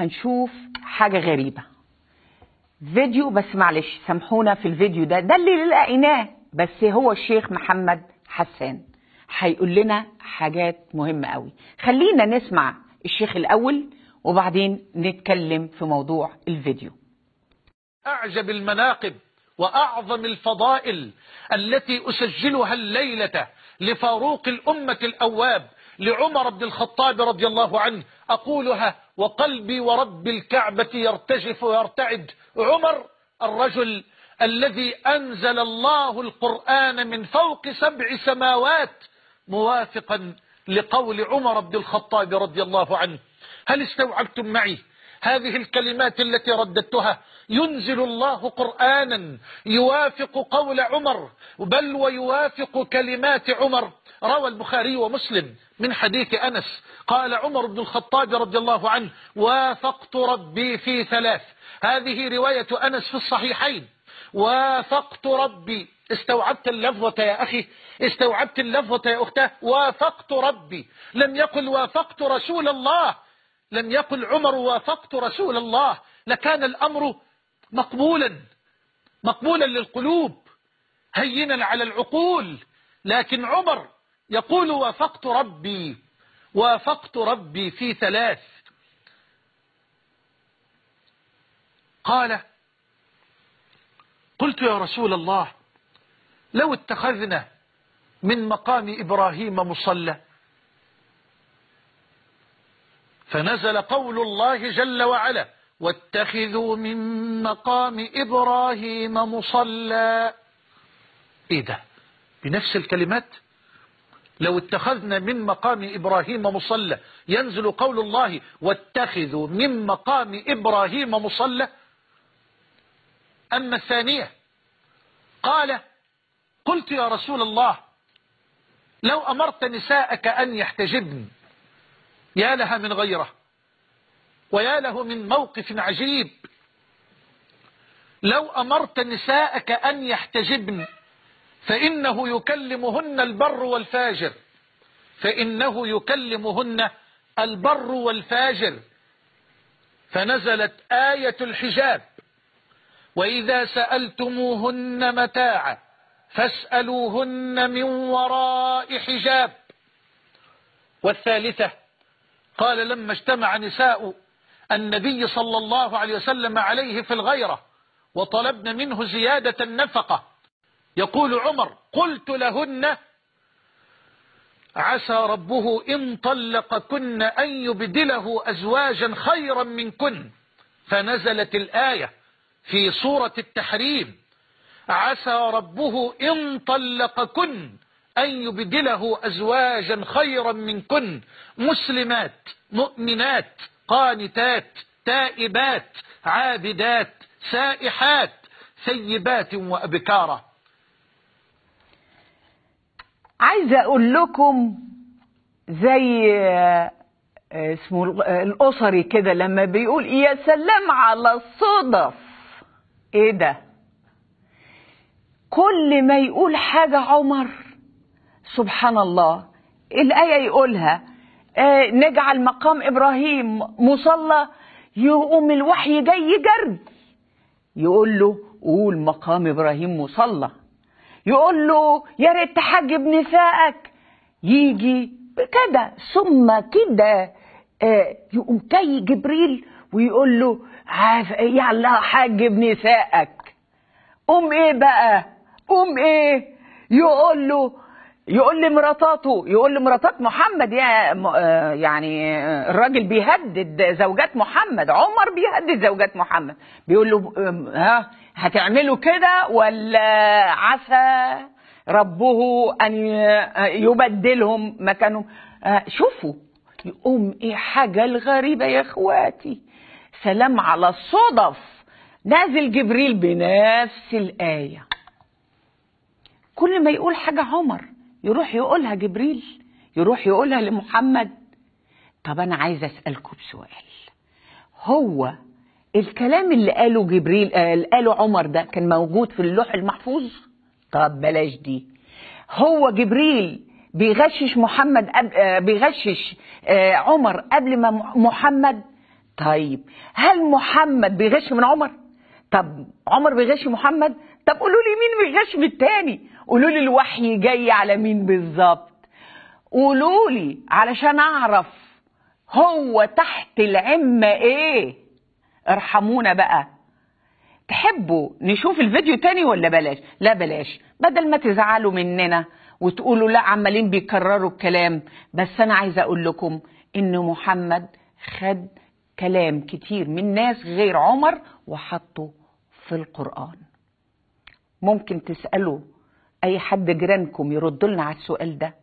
هنشوف حاجة غريبة فيديو بس معلش سامحونا في الفيديو ده ده اللي لقيناه بس هو الشيخ محمد حسان هيقول لنا حاجات مهمة قوي خلينا نسمع الشيخ الأول وبعدين نتكلم في موضوع الفيديو أعجب المناقب وأعظم الفضائل التي أسجلها الليلة لفاروق الأمة الأواب لعمر بن الخطاب رضي الله عنه أقولها وقلبي ورب الكعبة يرتجف ويرتعد عمر الرجل الذي أنزل الله القرآن من فوق سبع سماوات موافقا لقول عمر بن الخطاب رضي الله عنه هل استوعبتم معي هذه الكلمات التي رددتها ينزل الله قرآنا يوافق قول عمر بل ويوافق كلمات عمر روى البخاري ومسلم من حديث أنس قال عمر بن الخطاب رضي الله عنه وافقت ربي في ثلاث هذه رواية أنس في الصحيحين وافقت ربي استوعبت اللفظة يا أخي استوعبت اللفظة يا أختاه وافقت ربي لم يقل وافقت رسول الله لم يقل عمر وافقت رسول الله لكان الأمر مقبولا مقبولا للقلوب هينا على العقول لكن عمر يقول وافقت ربي وافقت ربي في ثلاث قال قلت يا رسول الله لو اتخذنا من مقام إبراهيم مصلى فنزل قول الله جل وعلا واتخذوا من مقام إبراهيم مصلى إيه ده بنفس الكلمات لو اتخذنا من مقام إبراهيم مصلى ينزل قول الله واتخذوا من مقام إبراهيم مصلى أما الثانية قال قلت يا رسول الله لو أمرت نساءك أن يحتجبن يا لها من غيره ويا له من موقف عجيب لو أمرت نساءك أن يحتجبن فإنه يكلمهن البر والفاجر فإنه يكلمهن البر والفاجر فنزلت آية الحجاب وإذا سألتموهن متاعا فاسألوهن من وراء حجاب والثالثة قال لما اجتمع نساء النبي صلى الله عليه وسلم عليه في الغيرة وطلبن منه زيادة النفقة يقول عمر قلت لهن عسى ربه إن طلقكن أن يبدله أزواجا خيرا منكن فنزلت الآية في سورة التحريم عسى ربه إن طلقكن أن يبدله أزواجا خيرا منكن مسلمات مؤمنات قانتات تائبات عابدات سائحات ثيبات وأبكارا عايزة أقول لكم زي اسمه الأسري كده لما بيقول يا سلام على الصدف ايه ده كل ما يقول حاجة عمر سبحان الله الآية يقولها آه نجعل مقام إبراهيم مصلى يقوم الوحي جاي جري يقول له قول مقام إبراهيم مصلى يقول له يا ريت تحجب نسائك يجي كده ثم كده آه يقوم جاي جبريل ويقول له يلا حجب نسائك قوم ايه بقى قوم ايه يقول له يقول لمراتاته يقول لمراتات محمد يا يعني الراجل بيهدد زوجات محمد عمر بيهدد زوجات محمد بيقول له ها هتعملوا كده ولا عسى ربه ان يبدلهم مكانهم شوفوا يقوم ايه حاجه الغريبه يا اخواتي سلام على الصدف نازل جبريل بنفس الايه كل ما يقول حاجه عمر يروح يقولها جبريل يروح يقولها لمحمد طب انا عايزه اسالكم بسؤال هو الكلام اللي قاله جبريل اللي قاله عمر ده كان موجود في اللوح المحفوظ طب بلاش دي هو جبريل بيغشش محمد أب... بيغشش عمر قبل ما محمد طيب هل محمد بيغش من عمر طب عمر بيغش محمد طب قولوا لي مين بيغش من التاني قولوا لي الوحي جاي على مين بالظبط قولوا لي علشان اعرف هو تحت العمة ايه ارحمونا بقى تحبوا نشوف الفيديو تاني ولا بلاش لا بلاش بدل ما تزعلوا مننا وتقولوا لا عمالين بيكرروا الكلام بس انا عايزه اقول لكم ان محمد خد كلام كتير من ناس غير عمر وحطه في القرآن ممكن تسألوا أي حد جيرانكم يرد لنا على السؤال ده